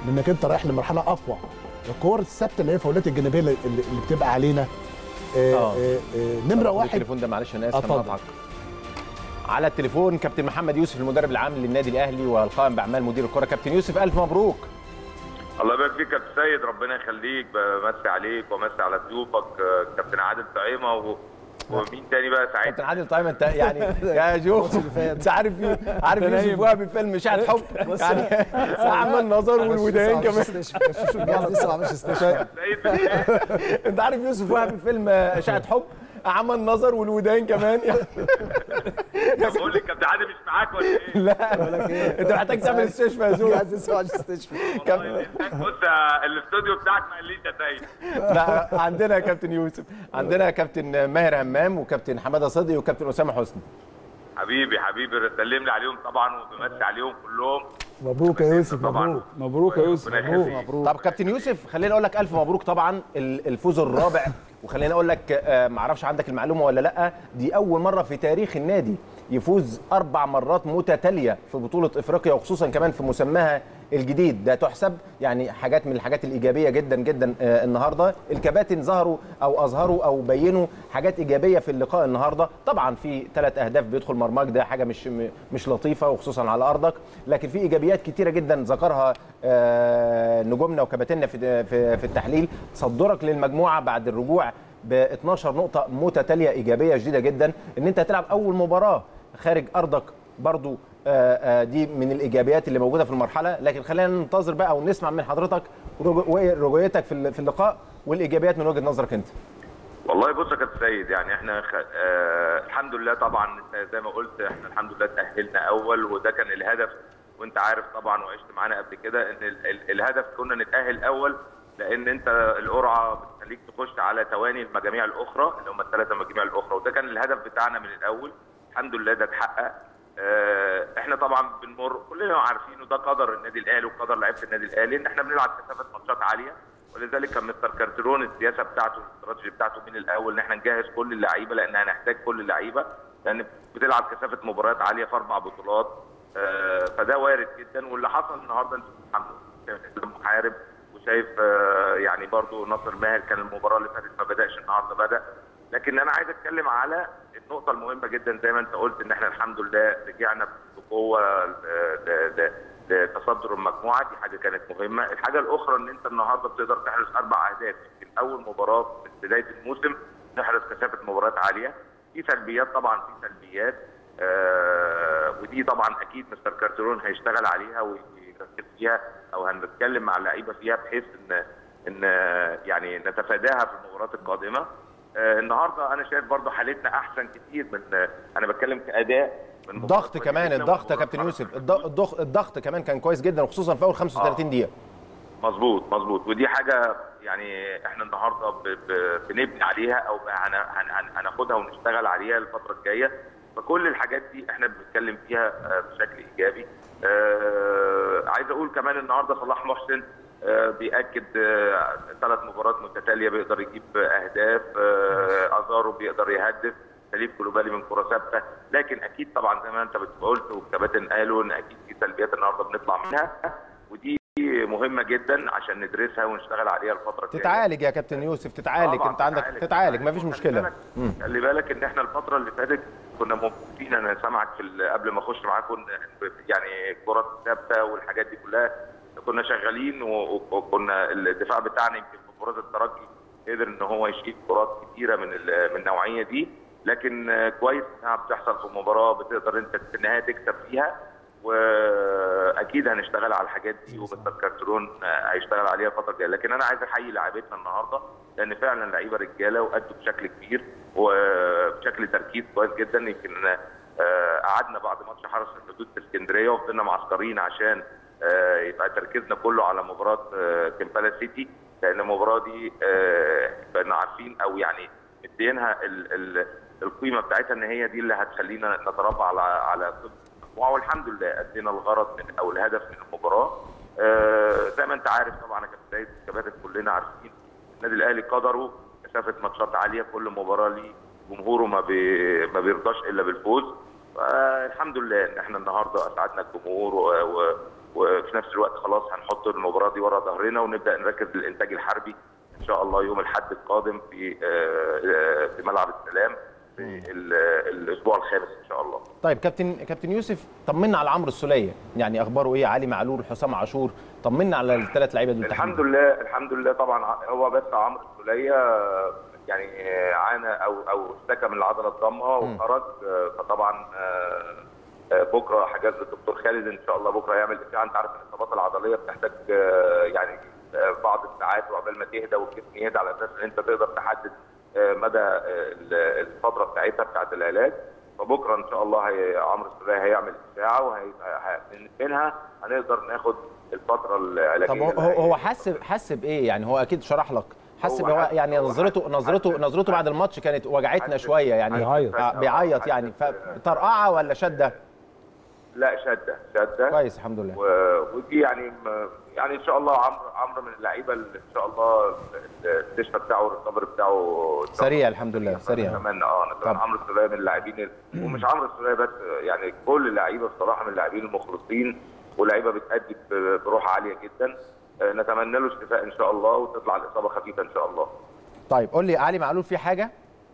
لانك انت رايح لمرحله اقوى الكور الثابته اللي هي فاولات الجانبيه اللي, اللي بتبقى علينا آه آه. آه آه نمره واحد التليفون ده معلش انا اسف اتفضل. انا قاطعك على التليفون كابتن محمد يوسف المدرب العام للنادي الاهلي والقائم باعمال مدير الكره كابتن يوسف الف مبروك الله يبارك فيك يا كابتن سيد ربنا يخليك بمسي عليك ومسي على ضيوفك آه، كابتن عادل طعيمه و... ومين تاني بقى كابتن ساعتها عادل طيب انت يعني يا جو انت عارف عارف يوسف وهبي فيلم مشاهد حب يعني اعمى النظر والودان كمان لسه ما عملش استشفاء سيد بالله. انت عارف يوسف وهبي فيلم اشاعه حب اعمى النظر والودان كمان طب بقول لك كابتن عادل مش معاك ولا ايه؟ لا انت محتاج تعمل استشفاء يا زوز عايز لسه ما عملش استشفاء والله بص آه، الاستوديو بتاعك ما قاليش يا سيد لا عندنا يا كابتن يوسف عندنا كابتن ماهر همام وكابتن حماده صدقي وكابتن اسامه حسني حبيبي حبيبي سلم لي عليهم طبعا وبمسي عليهم كلهم مبروك يا يوسف طبعا مبروك مبروك يا يوسف ربنا مبروك يخليك. طب كابتن يوسف خليني اقول لك الف مبروك طبعا ال- الفوز الرابع وخليني اقول لك آه، معرفش عندك المعلومه ولا لا دي اول مره في تاريخ النادي يفوز اربع مرات متتاليه في بطوله افريقيا وخصوصا كمان في مسماها الجديد ده تحسب يعني حاجات من الحاجات الايجابيه جدا جدا آه، النهارده الكباتن ظهروا او اظهروا او بينوا حاجات ايجابيه في اللقاء النهارده طبعا في ثلاث اهداف بيدخل مرماك ده حاجه مش م- مش لطيفه وخصوصا على ارضك لكن في ايجابيات كتيره جدا ذكرها آه، نجومنا وكباتننا في في في التحليل صدرك للمجموعه بعد الرجوع ب 12 نقطه متتاليه ايجابيه شديده جدا ان انت هتلعب اول مباراه خارج ارضك برضو آه، آه، دي من الايجابيات اللي موجوده في المرحله لكن خلينا ننتظر بقى ونسمع من حضرتك رجو- رؤيتك في ال- في اللقاء والايجابيات من وجهه نظرك انت والله بص يا كابتن سيد يعني احنا خ... آه الحمد لله طبعا انت زي ما قلت احنا الحمد لله تاهلنا اول وده كان الهدف وانت عارف طبعا وعشت معانا قبل كده ان ال... ال... الهدف كنا نتاهل اول لان انت القرعه بتخليك تخش على تواني المجاميع الاخرى اللي هم الثلاثه مجاميع الاخرى وده كان الهدف بتاعنا من الاول الحمد لله ده اتحقق آه، احنا طبعا بنمر كلنا عارفين وده قدر النادي الاهلي وقدر لعيبه النادي الاهلي ان احنا بنلعب كثافه ماتشات عاليه ولذلك كان مستر كارترون السياسه بتاعته الاستراتيجي بتاعته من الاول ان احنا نجهز كل اللعيبه لان هنحتاج كل اللعيبه لان بتلعب كثافه مباريات عاليه في اربع بطولات آه، فده وارد جدا واللي حصل النهارده انت الحمد لله شايف محارب وشايف آه، يعني برضو ناصر ماهر كان المباراه اللي فاتت ما بداش النهارده بدا لكن انا عايز اتكلم على النقطه المهمه جدا زي ما انت قلت ان احنا الحمد لله رجعنا بقوه ل- ل- ل- لتصدر المجموعه دي حاجه كانت مهمه الحاجه الاخرى ان انت النهارده بتقدر تحرز اربع اهداف يمكن اول مباراه في بدايه الموسم نحرز كثافه مباريات عاليه في سلبيات طبعا في سلبيات آه ودي طبعا اكيد مستر كارترون هيشتغل عليها ويركز فيها او هنتكلم مع اللعيبه فيها بحيث ان ان آه، يعني نتفاداها في المباريات القادمه آه النهارده انا شايف برضو حالتنا احسن كتير من آه، انا بتكلم كاداء من مباراة الضغط كويسة كمان جداً الضغط يا ومباراة كابتن خلاص. يوسف الض- الضغط الضغط كمان كان كويس جدا وخصوصا في اول 35 دقيقه مظبوط مظبوط ودي حاجه يعني احنا النهارده ب- ب- بنبني عليها او هن- هن- هن- هناخدها ونشتغل عليها الفتره الجايه فكل الحاجات دي احنا بنتكلم فيها آه، بشكل ايجابي آه، عايز اقول كمان النهارده صلاح محسن آه، بيأكد ثلاث مباريات متتاليه بيقدر يجيب اهداف آه، ازارو بيقدر يهدف سليم كلوبالي من كره ثابته لكن اكيد طبعا زي ما انت قلت والكباتن قالوا ان اكيد في سلبيات النهارده بنطلع منها ودي مهمه جدا عشان ندرسها ونشتغل عليها الفتره الجايه تتعالج يا كابتن يوسف تتعالج طبعاً انت عندك تتعالج. تتعالج مفيش خلي مشكله بالك- مم. خلي بالك ان احنا الفتره اللي فاتت كنا مبسوطين انا سامعك في ال- قبل ما اخش معاكم إن- يعني الكرات الثابته والحاجات دي كلها كنا شغالين و- وكنا الدفاع بتاعنا يمكن في مباراه الترجي قدر ان هو يشيل كرات كتيره من ال- من النوعيه دي لكن آه، كويس انها بتحصل في مباراه بتقدر انت في النهايه تكسب فيها واكيد هنشتغل على الحاجات دي ومستر كارترون آه، هيشتغل عليها الفتره الجايه لكن انا عايز احيي لاعيبتنا النهارده لان فعلا لعيبه رجاله وادوا بشكل كبير وبشكل تركيز كويس جدا يمكن آه، قعدنا بعد ماتش حرس الحدود في اسكندريه وفضلنا معسكرين عشان آه، يبقى تركيزنا كله على مباراه آه، كمبالا سيتي لان المباراه دي آه، كنا عارفين او يعني مدينها ال- ال- القيمه بتاعتها ان هي دي اللي هتخلينا نتربع على على قمة المجموعه والحمد لله ادينا الغرض من او الهدف من المباراه آه، زي ما انت عارف طبعا يا كابتن سيد الكباتن كلنا عارفين النادي الاهلي قدره مسافه ماتشات عاليه كل مباراه ليه جمهوره ما بي ما بيرضاش الا بالفوز فالحمد لله ان احنا النهارده اسعدنا الجمهور و... و... وفي نفس الوقت خلاص هنحط المباراه دي ورا ظهرنا ونبدا نركز للانتاج الحربي ان شاء الله يوم الاحد القادم في آه، آه، في ملعب السلام في ال- الاسبوع الخامس ان شاء الله طيب كابتن كابتن يوسف طمنا على عمرو السوليه يعني اخباره ايه علي معلول حسام عاشور طمنا على الثلاث لعيبه دول الحمد تحديداً. لله الحمد لله طبعا ع- هو بس عمرو السوليه آه، يعني آه، عانى او او اشتكى من العضله الضامه وخرج آه، فطبعا آه، آه، بكره حجز الدكتور خالد ان شاء الله بكره يعمل اشعه انت عارف ان الاصابات العضليه بتحتاج آه، يعني آه، بعض الساعات وعقبال ما تهدى والجسم يهدى على اساس ان انت تقدر تحدد آه، مدى آه، ال- الفتره بتاعتها بتاعت العلاج فبكره ان شاء الله هي عمرو السوليه هيعمل اشعه ومنها هنقدر ناخد الفتره العلاجيه طب هو اللي هو هي- هو حس حس بايه يعني هو اكيد شرح لك حس هو ان هو حس- يعني هو نظرته حس- نظرته حس- نظرته بعد الماتش كانت وجعتنا حس- شويه يعني بيعيط. آه، بيعيط يعني فطرقعه ولا شده لا شده شده كويس الحمد لله و- ودي يعني م- يعني ان شاء الله عمرو عمرو من اللعيبه اللي ان شاء الله الاستشفاء بتاعه والريكفري بتاعه سريع الحمد لله سريع نتمنى اه طب. نتمنى عمرو السوليه من اللاعبين ال- ومش عمرو السوليه بس يعني كل اللعيبه بصراحه من اللاعبين المخلصين ولعيبه بتأدي ب- بروح عاليه جدا آه، نتمنى له الشفاء ان شاء الله وتطلع الاصابه خفيفه ان شاء الله طيب قول لي علي معلول في حاجه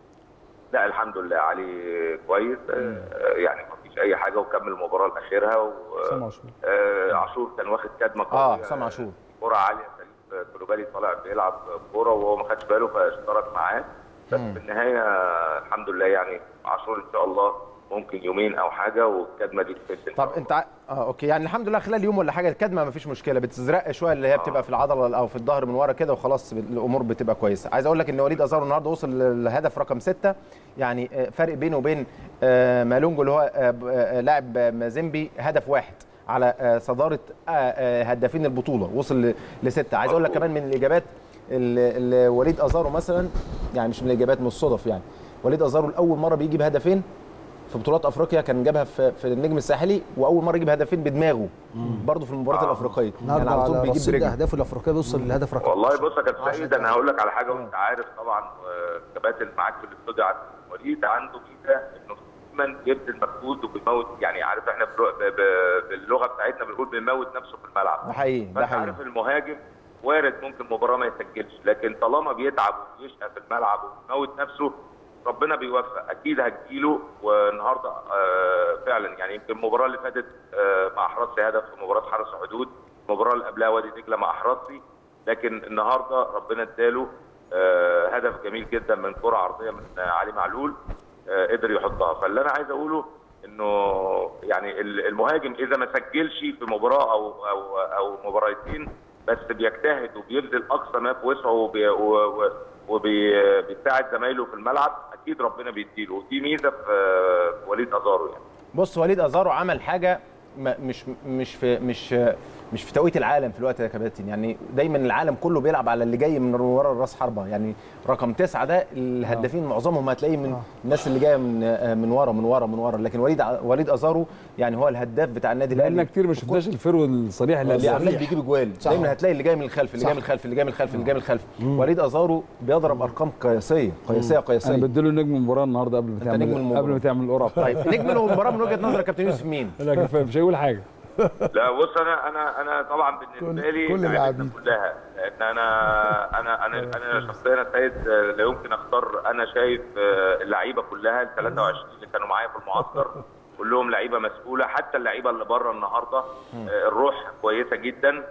لا الحمد لله علي كويس آه، يعني ما فيش اي حاجه وكمل المباراه لاخرها و حسام عاشور. آه، عاشور كان واخد كدمه اه قوية. حسام عاشور كرة عالية سليم كلوبالي طالع بيلعب كورة وهو ما خدش باله فاشترك معاه بس في النهاية الحمد لله يعني عاشور إن شاء الله ممكن يومين أو حاجة والكدمة دي تفش إن شاء طب الله. انت ع- اه اوكي يعني الحمد لله خلال يوم ولا حاجه الكدمه ما فيش مشكله بتزرق شويه اللي هي بتبقى في العضله او في الظهر من ورا كده وخلاص الامور بتبقى كويسه عايز اقول لك ان وليد ازارو النهارده وصل للهدف رقم ستة يعني آه، فرق بينه وبين آه، مالونجو اللي هو آه، ب- آه، لاعب آه، مازيمبي هدف واحد على آه، صداره آه، آه، هدافين البطوله وصل ل- لسته عايز اقول لك كمان من الاجابات اللي اللي وليد ازارو مثلا يعني مش من الاجابات من الصدف يعني وليد ازارو لاول مره بيجيب هدفين في بطولات افريقيا كان جابها في, في النجم الساحلي واول مره يجيب هدفين بدماغه برضه في المباريات الافريقيه النهارده على طول على بيجيب رصيد برجله اهدافه الافريقيه بيوصل للهدف رقم والله بص يا كابتن عشرة سيد أنا هقول لك على حاجة وأنت عارف طبعا آه، كباتن معاك في الاستوديو عارف وليد عنده ميزة إنه دايما بيبذل مجهود وبيموت يعني عارف إحنا بر- ب- ب- باللغة بتاعتنا بنقول بيموت نفسه في الملعب ده حقيقي ده فانت حقيقي عارف المهاجم وارد ممكن مباراه ما يسجلش لكن طالما بيتعب وبيشقى في الملعب وبيموت نفسه ربنا بيوفق اكيد هتجيله والنهارده آه فعلا يعني يمكن المباراه اللي فاتت آه مع حراسي هدف في مباراه حرس حدود المباراه اللي قبلها وادي دجله مع حراسي لكن النهارده ربنا اداله آه هدف جميل جدا من كره عرضيه من آه علي معلول آه قدر يحطها فاللي انا عايز اقوله انه يعني ال- المهاجم اذا ما سجلش في مباراه او او او مباراتين بس بيجتهد وبيبذل اقصى ما في وسعه وبي- و- و- وبيساعد زمايله في الملعب اكيد ربنا بيديله ودي ميزه في في وليد ازارو يعني بص وليد ازارو عمل حاجه ما- مش مش في مش مش في توقيت العالم في الوقت ده يا كباتن يعني دايما العالم كله بيلعب على اللي جاي من ورا الراس حربه يعني رقم تسعة ده الهدافين معظمهم هتلاقيه من الناس اللي جايه من من ورا من ورا من ورا لكن وليد ع- وليد ازارو يعني هو الهداف بتاع النادي لان الاهلي كتير ما شفناش الفرو الصريح اللي اللي قبل عمال بيجيب اجوال صح. دايما هتلاقي اللي جاي من الخلف اللي جاي من الخلف اللي جاي من الخلف اللي جاي من الخلف وليد ازارو بيضرب ارقام قياسيه قياسيه انا قياسيه بديله نجم المباراه النهارده قبل ما أنت تعمل نجم المباراة. قبل ما تعمل القرعه طيب نجم المباراه من وجهه نظرك كابتن يوسف مين؟ لا كفايه مش هيقول حاجه لا بص انا انا انا طبعا بالنسبه كل- لي كل لعيبتنا اللاعبين. كلها لان انا انا انا انا شخصيا يا سيد لا يمكن اختار انا شايف اللعيبه كلها ال 23 اللي كانوا معايا في المعسكر كلهم لعيبه مسؤوله حتى اللعيبه اللي بره النهارده الروح كويسه جدا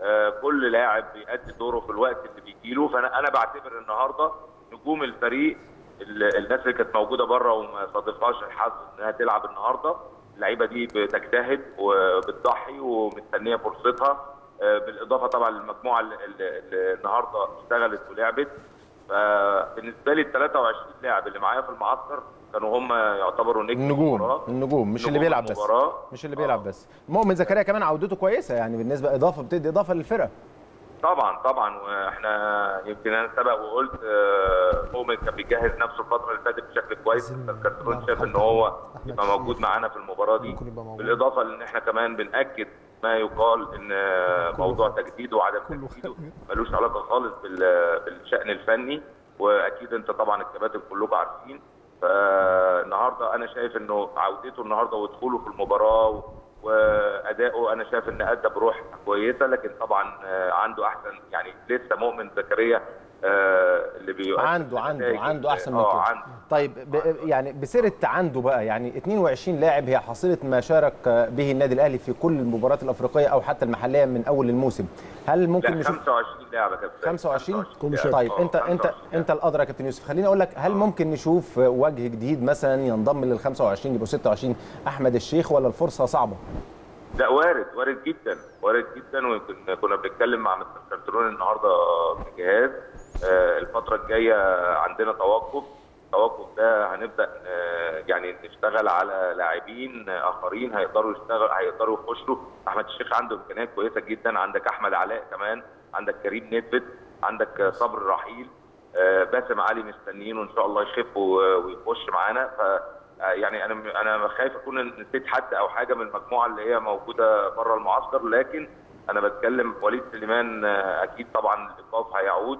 كل لاعب بيأدي دوره في الوقت اللي بيجيله فانا انا بعتبر النهارده نجوم الفريق ال- الناس اللي كانت موجوده بره وما صادفهاش الحظ انها تلعب النهارده اللعيبه دي بتجتهد وبتضحي ومستنيه فرصتها آه، بالاضافه طبعا للمجموعه اللي اللي النهارده اشتغلت ولعبت فبالنسبه لي ال 23 لاعب اللي معايا في المعسكر كانوا هم يعتبروا نجم النجوم المباراة. النجوم مش اللي نجوم بيلعب بس المباراة. مش اللي بيلعب بس مؤمن زكريا كمان عودته كويسه يعني بالنسبه اضافه بتدي اضافه للفرقه طبعا طبعا واحنا يمكن انا سبق وقلت آه، مؤمن كان بيجهز نفسه الفتره اللي فاتت بشكل كويس الكارتون شاف ان هو يبقى موجود معانا في المباراه دي ممكن يبقى موجود. بالاضافه لان احنا كمان بناكد ما يقال ان آه، موضوع تجديده وعدم تجديده ملوش علاقه خالص بال- بالشان الفني واكيد انت طبعا الكباتن كلكم عارفين فالنهارده انا شايف انه عودته النهارده ودخوله في المباراه واداؤه انا شايف ان ادى بروح كويسه لكن طبعا آه، عنده احسن يعني لسه مؤمن زكريا آه، اللي بيؤدي عنده عنده نتائج- عنده احسن من اه كده عنده طيب ب... يعني بسيره عنده بقى يعني 22 لاعب هي حصيله ما شارك به النادي الاهلي في كل المباريات الافريقيه او حتى المحليه من اول الموسم هل ممكن لا نشوف 25 لاعب يا كابتن 25 كل لاعب. شيء. طيب آه، انت انت 25 انت الادرى يا كابتن يوسف خليني اقول لك هل ممكن نشوف وجه جديد مثلا ينضم لل 25 يبقوا 26 احمد الشيخ ولا الفرصه صعبه؟ لا وارد وارد جدا وارد جدا ويمكن كنا بنتكلم مع مستر كارترون النهارده في الجهاز آه، الفتره الجايه عندنا توقف التوقف ده هنبدا آه، يعني نشتغل على لاعبين اخرين هيقدروا يشتغل هيقدروا يخشوا احمد الشيخ عنده امكانيات كويسه جدا عندك احمد علاء كمان عندك كريم نتفت عندك صبر رحيل آه، باسم علي مستنيينه ان شاء الله يخف و- ويخش معانا ف آه، يعني انا انا خايف اكون نسيت حد او حاجه من المجموعه اللي هي موجوده بره المعسكر لكن انا بتكلم وليد سليمان آه، اكيد طبعا الايقاف هيعود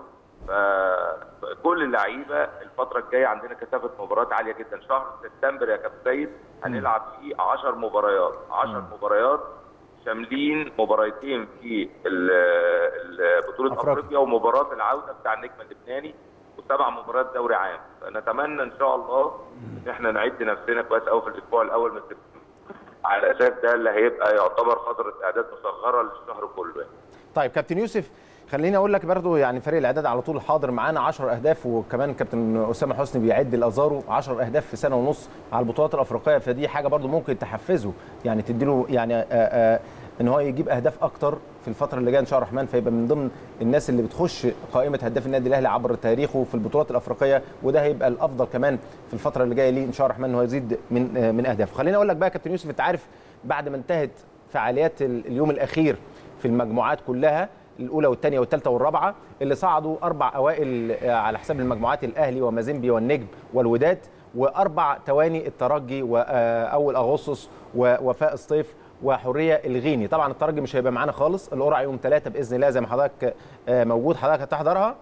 فكل اللعيبه الفتره الجايه عندنا كثافه مباريات عاليه جدا شهر سبتمبر يا كابتن سيد هنلعب فيه 10 مباريات 10 مباريات شاملين مباراتين في ال- ال- بطوله أفريقيا. افريقيا ومباراه العوده بتاع النجم اللبناني وسبع مباريات دوري عام فنتمنى ان شاء الله ان احنا نعد نفسنا كويس قوي في الاسبوع الاول من سبتمبر على اساس ده اللي هيبقى يعتبر فتره اعداد مصغره للشهر كله يعني. طيب كابتن يوسف خليني اقول لك برضو يعني فريق الاعداد على طول حاضر معانا 10 اهداف وكمان كابتن اسامه حسني بيعد الازارو 10 اهداف في سنه ونص على البطولات الافريقيه فدي حاجه برضو ممكن تحفزه يعني تديله يعني آآ آآ ان هو يجيب اهداف اكتر في الفتره اللي جايه ان شاء الله الرحمن فيبقى من ضمن الناس اللي بتخش قائمه هداف النادي الاهلي عبر تاريخه في البطولات الافريقيه وده هيبقى الافضل كمان في الفتره اللي جايه ليه ان شاء الله الرحمن ان هو يزيد من آه، من اهدافه خليني اقول لك بقى يا كابتن يوسف انت عارف بعد ما انتهت فعاليات ال- اليوم الاخير في المجموعات كلها الاولى والثانيه والثالثه والرابعه اللي صعدوا اربع اوائل آه، على حساب المجموعات الاهلي ومازيمبي والنجم والوداد واربع تواني الترجي واول اغسطس ووفاء الصيف وحريه الغيني طبعا الترجي مش هيبقى معانا خالص القرعه يوم ثلاثة باذن الله زي ما حضرتك آه، موجود حضرتك هتحضرها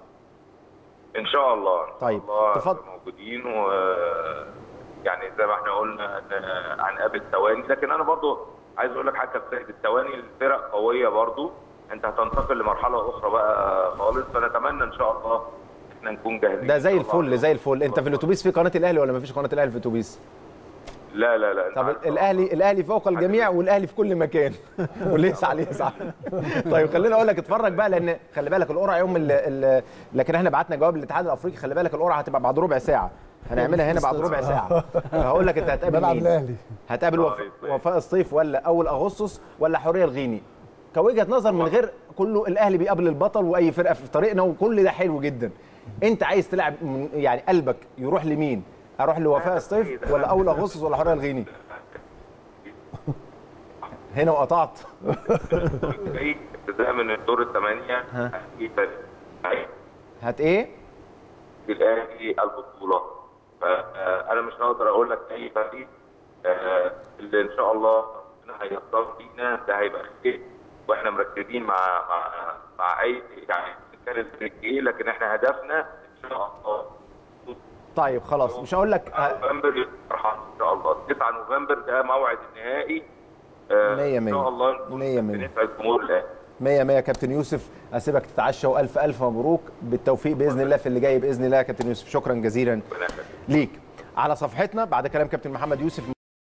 ان شاء الله ان شاء طيب، الله تفضل. موجودين و يعني زي ما احنا قلنا إن هنقابل ثواني لكن انا برضو عايز اقول لك حاجه في سيد الثواني الفرق قويه برضو انت هتنتقل لمرحله اخرى بقى خالص فنتمنى ان شاء الله احنا نكون جاهزين ده زي إن شاء الله. الفل زي الفل انت في الاتوبيس في قناه الاهلي ولا ما فيش قناه الاهلي في الاتوبيس لا لا لا أنت طب عارف الاهلي الاهلي فوق الجميع والاهلي في كل مكان واللي يسعى يسعى طيب خليني اقول لك اتفرج بقى لان خلي بالك القرعه يوم ال ال لكن احنا بعتنا جواب للاتحاد الافريقي خلي بالك القرعه هتبقى بعد ربع ساعه هنعملها هنا بعد ربع ساعه هقول لك انت هتقابل ملعب مين الاهلي هتقابل وف... طيب. وفاء الصيف ولا اول اغسطس ولا حريه الغيني كوجهه نظر من غير كله الاهلي بيقابل البطل واي فرقه في طريقنا وكل ده حلو جدا انت عايز تلعب من- يعني قلبك يروح لمين اروح لوفاء الصيف ولا اول اغسطس ولا حريه الغيني هنا وقطعت جاي ابتداء من الدور الثمانيه هيجي فريق هت ايه الاهلي البطوله فانا مش هقدر اقول لك اي فريق آه، اللي ان شاء الله ربنا هيختار فينا ده هيبقى خير واحنا مركزين مع مع مع اي يعني كان الفريق ايه لكن احنا هدفنا ان شاء الله طيب خلاص مش هقول لك ه- نوفمبر فرحان ان شاء الله 9 نوفمبر ده موعد النهائي آه، مية ان مية. شاء الله نكون مية مية. بنسعد جمهور الاهلي مية مية كابتن يوسف اسيبك تتعشى والف الف مبروك بالتوفيق باذن الله في اللي جاي باذن الله يا كابتن يوسف شكرا جزيلا ربنا يخليك. ليك على صفحتنا بعد كلام كابتن محمد يوسف